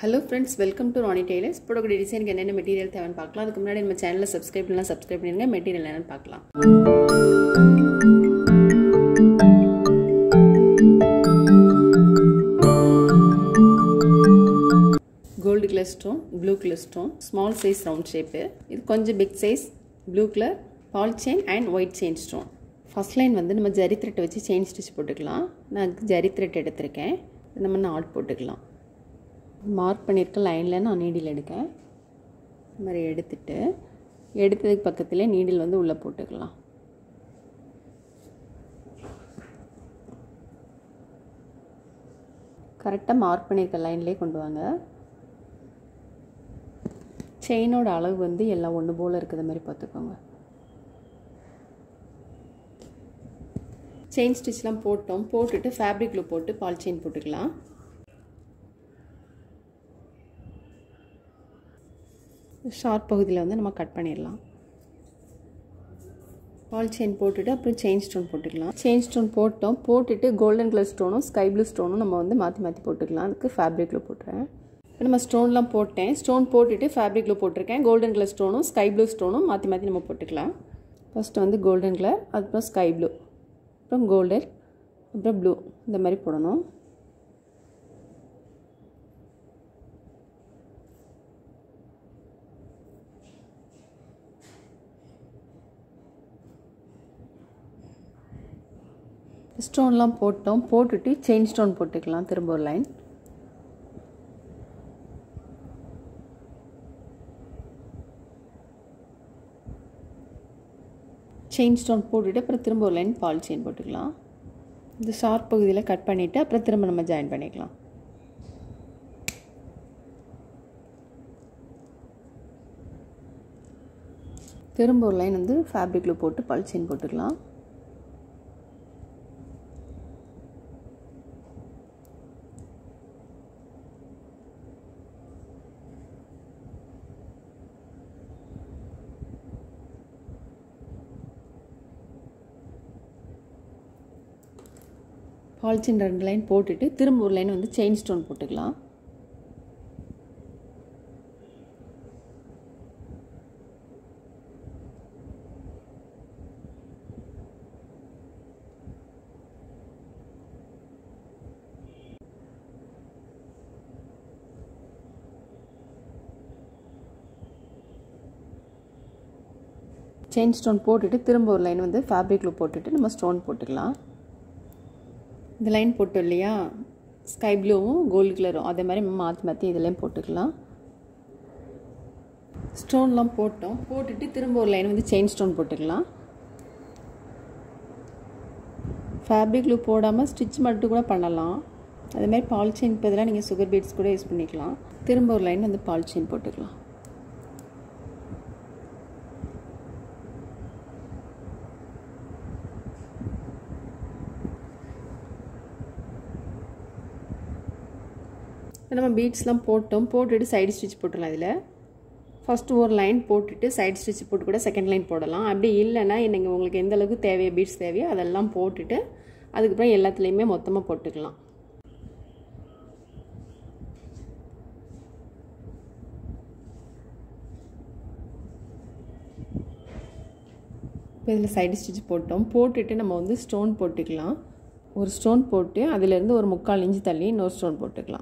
hello friends welcome to Rani tailors போடக்கூடிய டிசைனுக்கு என்னென்ன மெட்டீரியல் தேவைன்னு பார்க்கலாம் அதுக்கு முன்னாடி நம்ம சேனலை சப்ஸ்கிரைப் பண்ணலாம் சப்ஸ்கிரைப் பண்ணிடுங்க மெட்டீரியல் என்னென்னு பார்க்கலாம் gold colour stone blue colour stone small size round shape இது கொஞ்சம் big size blue colour ball chain and white chain stone first line வந்து நம்ம ஜரி த்ரெட்டை வச்சு செயின் ஸ்டிச் போட்டுக்கலாம் நான் ஜரி த்ரெட் எடுத்திருக்கேன் நம்ம நாட் போட்டுக்கலாம் மார்க் பண்ணியிருக்க லைனில் நான் நீடில் எடுக்கேன் இந்த மாதிரி எடுத்துட்டு எடுத்ததுக்கு பக்கத்துலேயே நீடில் வந்து உள்ளே போட்டுக்கலாம் கரெக்டாக மார்க் பண்ணியிருக்க லைன்லேயே கொண்டு வாங்க செயினோட அளவு வந்து எல்லாம் ஒன்று போல் இருக்கிற மாதிரி பார்த்துக்கோங்க செயின் ஸ்டிச்லாம் போட்டோம் போட்டுட்டு ஃபேப்ரிக்கில் போட்டு பால் செயின் போட்டுக்கலாம் ஷார்ட் பகுதியில் வந்து நம்ம கட் பண்ணிடலாம் பால் செயின் போட்டுட்டு அப்புறம் செயின் ஸ்டோன் போட்டுக்கலாம் செயின் ஸ்டோன் போட்டோம் போட்டுட்டு கோல்டன் கலர் ஸ்டோனும் ஸ்கை ப்ளூ ஸ்டோனும் நம்ம வந்து மாற்றி மாற்றி போட்டுக்கலாம் அதுக்கு ஃபேப்ரிக்கில் போட்டுறேன் இப்போ நம்ம ஸ்டோன்லாம் போட்டேன் ஸ்டோன் போட்டுட்டு ஃபேப்ரிக்கில் போட்டிருக்கேன் கோல்டன் கலர் ஸ்டோனும் ஸ்கை ப்ளூ ஸ்டோனும் மாற்றி மாற்றி நம்ம போட்டுக்கலாம் ஃபஸ்ட்டு வந்து கோல்டன் கலர் அதுக்கப்புறம் ஸ்கை ப்ளூ அப்புறம் கோல்டன் அப்புறம் ப்ளூ இந்த மாதிரி போடணும் ஸ்டோன்லாம் போட்டோம் போட்டுட்டு செயின் ஸ்டோன் போட்டுக்கலாம் திரும்ப ஒரு லைன் செயின் ஸ்டோன் போட்டுட்டு அப்புறம் திரும்ப ஒரு லைன் பால் செயின் போட்டுக்கலாம் இந்த ஷார்ப் பகுதியில் கட் பண்ணிவிட்டு அப்புறம் திரும்ப நம்ம ஜாயின் பண்ணிக்கலாம் திரும்ப ஒரு லைன் வந்து ஃபேப்ரிக்கில் போட்டு பால் செயின் போட்டுக்கலாம் பால்ச்சின் ரெண்டு லைன் போட்டுட்டு திரும்ப ஒரு லைன் வந்து செயின் ஸ்டோன் போட்டுக்கலாம் செயின் ஸ்டோன் போட்டுட்டு திரும்ப ஒரு லைன் வந்து ஃபேப்ரிக்கில் போட்டுட்டு நம்ம ஸ்டோன் போட்டுக்கலாம் இந்த லைன் போட்டோம் இல்லையா ஸ்கை ப்ளூவும் கோல்டு கலரும் அதே மாதிரி மாற்றி மாற்றி இதுலேயும் போட்டுக்கலாம் ஸ்டோன்லாம் போட்டோம் போட்டுட்டு திரும்ப ஒரு லைன் வந்து செயின் ஸ்டோன் போட்டுக்கலாம் ஃபேப்ரிக் லூப் போடாமல் ஸ்டிச் மட்டும் கூட பண்ணலாம் அதேமாதிரி பால் செயின் பதிலாக நீங்கள் சுகர் பீட்ஸ் கூட யூஸ் பண்ணிக்கலாம் திரும்ப ஒரு லைன் வந்து பால் செயின் போட்டுக்கலாம் நம்ம பீட்ஸ்லாம் போட்டோம் போட்டுட்டு சைடு ஸ்டிச் போட்டுடலாம் இதில் ஃபஸ்ட்டு ஒரு லைன் போட்டுட்டு சைடு ஸ்டிச் போட்டு கூட செகண்ட் லைன் போடலாம் அப்படி இல்லைன்னா நீங்கள் உங்களுக்கு எந்த அளவுக்கு தேவையோ பீட்ஸ் தேவையோ அதெல்லாம் போட்டுட்டு அதுக்கப்புறம் எல்லாத்துலேயுமே மொத்தமாக போட்டுக்கலாம் இப்போ இதில் சைடு ஸ்டிச் போட்டோம் போட்டுட்டு நம்ம வந்து ஸ்டோன் போட்டுக்கலாம் ஒரு ஸ்டோன் போட்டு அதிலேருந்து ஒரு முக்கால் இன்ச்சு தள்ளி இன்னொரு ஸ்டோன் போட்டுக்கலாம்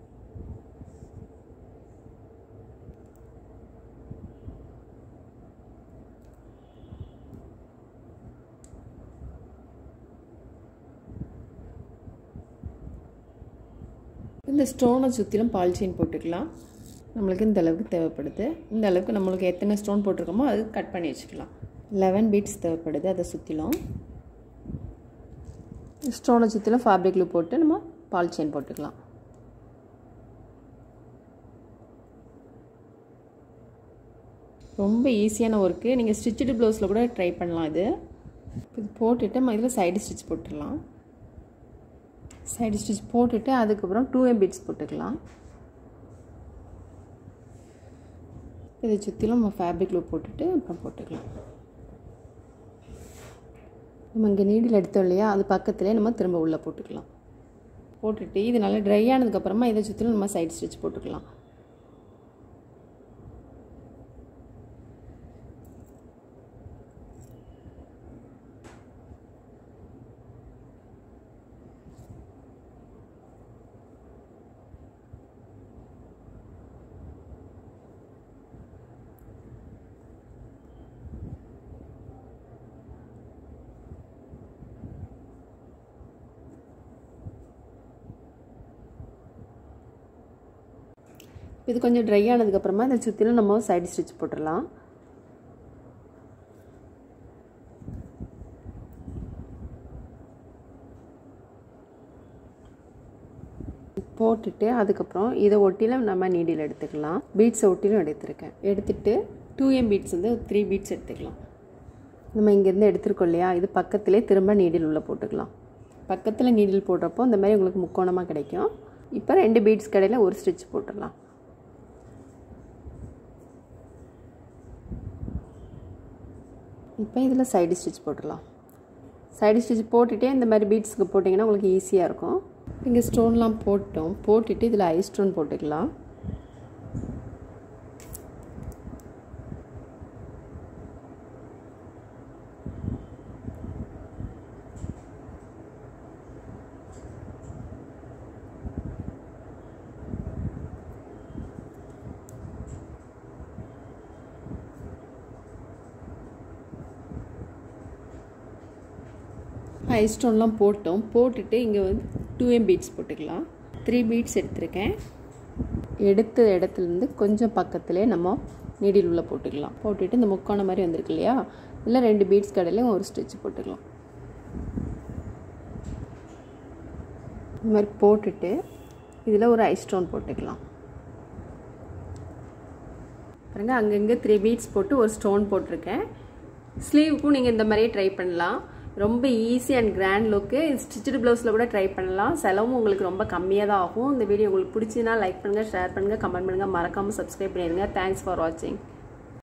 இந்த ஸ்டோனை சுற்றிலும் பால் செயின் போட்டுக்கலாம் நம்மளுக்கு இந்த அளவுக்கு தேவைப்படுது இந்த அளவுக்கு நம்மளுக்கு எத்தனை ஸ்டோன் போட்டிருக்கோமோ அது கட் பண்ணி வச்சுக்கலாம் லெவன் பீட்ஸ் தேவைப்படுது அதை சுற்றிலும் ஸ்டோனை சுற்றிலும் ஃபேப்ரிக்கில் போட்டு நம்ம பால் செயின் போட்டுக்கலாம் ரொம்ப ஈஸியான ஒர்க்கு நீங்கள் ஸ்டிச்சுடு ப்ளவுஸில் கூட ட்ரை பண்ணலாம் இது இது போட்டுட்டு நம்ம இதில் சைடு ஸ்டிச் போட்டுடலாம் சைடு ஸ்டிச் போட்டுட்டு அதுக்கப்புறம் டூ எம் பீட்ஸ் போட்டுக்கலாம் இதை சுற்றிலும் நம்ம ஃபேப்ரிக் லூப் போட்டுட்டு அப்புறம் போட்டுக்கலாம் நம்ம இங்கே நீடில் எடுத்தோம் இல்லையா அது பக்கத்துலேயே நம்ம திரும்ப உள்ளே போட்டுக்கலாம் போட்டுட்டு இது நல்லா ட்ரை ஆனதுக்கப்புறமா இதை சுற்றிலும் நம்ம சைட் ஸ்டிச் போட்டுக்கலாம் இது கொஞ்சம் ட்ரை ஆனதுக்கப்புறமா இதை சுற்றிலும் நம்ம சைடு ஸ்டிச் போட்டுடலாம் போட்டுட்டு அதுக்கப்புறம் இதை ஒட்டிலும் நம்ம நீடில் எடுத்துக்கலாம் பீட்ஸை ஒட்டிலும் எடுத்துருக்கேன் எடுத்துட்டு டூ எம் பீட்ஸ் வந்து த்ரீ பீட்ஸ் எடுத்துக்கலாம் நம்ம இங்கேருந்து எடுத்துருக்கோம் இல்லையா இது பக்கத்துலேயே திரும்ப நீடில் உள்ளே போட்டுக்கலாம் பக்கத்தில் நீடில் போடுறப்போ இந்த மாதிரி உங்களுக்கு முக்கோணமாக கிடைக்கும் இப்போ ரெண்டு பீட்ஸ் கடையில் ஒரு ஸ்டிச் போட்டுடலாம் இப்போ இதில் சைடு ஸ்டிச் போட்டுடலாம் சைடு ஸ்டிச் போட்டுகிட்டே இந்த மாதிரி பீட்ஸுக்கு போட்டிங்கன்னா உங்களுக்கு ஈஸியாக இருக்கும் இங்கே ஸ்டோன்லாம் போட்டோம் போட்டுட்டு இதில் ஐ ஸ்டோன் போட்டுக்கலாம் ஐ ஸ்டோன்லாம் போட்டோம் போட்டுட்டு இங்கே வந்து டூ எம் பீட்ஸ் போட்டுக்கலாம் த்ரீ பீட்ஸ் எடுத்திருக்கேன் எடுத்த இடத்துலேருந்து கொஞ்சம் பக்கத்துலேயே நம்ம நீடில் உள்ளே போட்டுக்கலாம் போட்டுட்டு இந்த முக்கான மாதிரி வந்திருக்கு இல்லையா இல்லை ரெண்டு பீட்ஸ் கடையிலையும் ஒரு ஸ்டிச் போட்டுக்கலாம் இந்த மாதிரி போட்டுட்டு இதில் ஒரு ஐ ஸ்டோன் போட்டுக்கலாம் பாருங்கள் அங்கங்கே த்ரீ பீட்ஸ் போட்டு ஒரு ஸ்டோன் போட்டிருக்கேன் ஸ்லீவுக்கும் நீங்கள் இந்த மாதிரியே ட்ரை பண்ணலாம் ரொம்ப easy and grand look stitched ப்ளவுஸில் கூட ட்ரை பண்ணலாம் செலவும் உங்களுக்கு ரொம்ப கம்மியாக தான் ஆகும் இந்த வீடியோ உங்களுக்கு பிடிச்சின்னா லைக் பண்ணுங்கள் ஷேர் பண்ணுங்கள் கமெண்ட் பண்ணுங்கள் மறக்காமல் சப்ஸ்கிரைப் பண்ணிடுங்க தேங்க்ஸ் ஃபார் வாட்சிங்